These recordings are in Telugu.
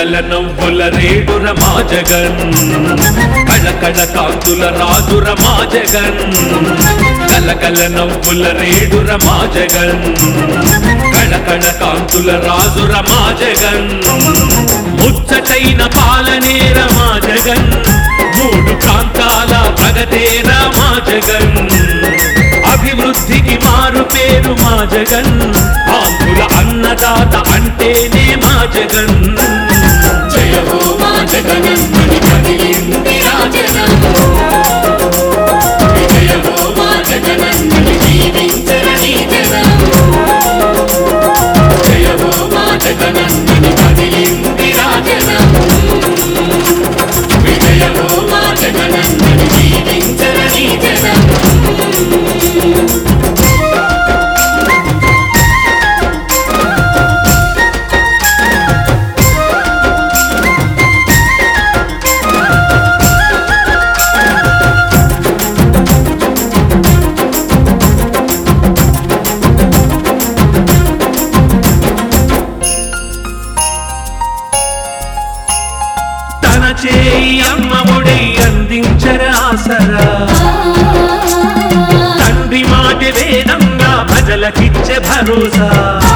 కళ నవ్వుల రేడుర మా జగన్ కళ కళ కాంతుల రాజుర మా జగన్ కళ కళ నవ్వుల రేడుర మా జగన్ కళ కళ కాంతుల రాజుర మా జగన్ ముచ్చటైన పాలనేర మా జగన్ మూడు ప్రాంతాల ప్రగతేర మా జగన్ అభివృద్ధికి మారు పేరు మా జగన్ ఆంధ్రుల అన్నదాత అంటేనే మా జగన్ జయ హో మా జగనన్నని కదిలింది రాజనం జయ హో మా జగనన్నని జీవించరని జనం జయ హో మా జగనన్నని కదిలింది రాజనం విజయ హో మా జగనన్నని జీవించరని జనం తన చేయి అమ్మఒడి అందించర ఆసరా తండ్రి మాట వేదంగా ప్రజలకిచ్చే భరోసా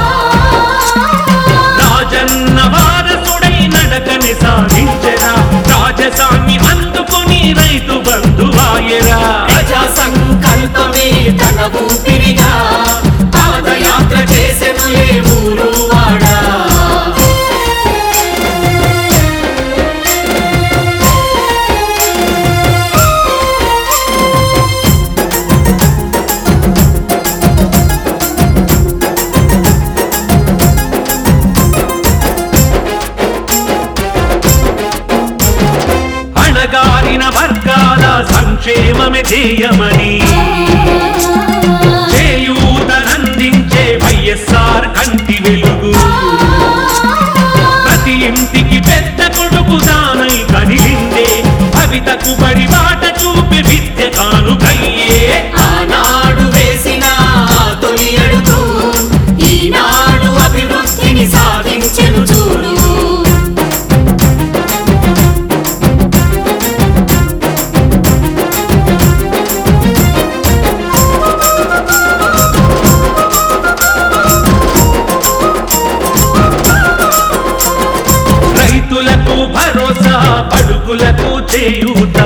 రాజన్న వారసుడై నడకని సాగించరా రాజసాన్ని అందుకొని రైతు బంధువాయరా ప్రజా సంకల్పమే తన ఊపిరిగా పాదయాత్ర చేసెనులే ఊరు వాడా అణగారిన వర్గాల సంక్షేమమే ధ్యేయమని చేయూతనందించే వైఎస్ఆర్ కంటి వెలుగు ప్రతి ఇంటికి పెద్ద కొడుకు దానై కదిలిందే కవితకు బడి బాట చూపి విద్య కానుకయ్యే ఆనాడు వేసిన ఆ తొలి అడుగు ఈనాడు అభివృద్ధిని సాధించెను చూడు రైతులకు భరోసా పడుకులకు చేయూత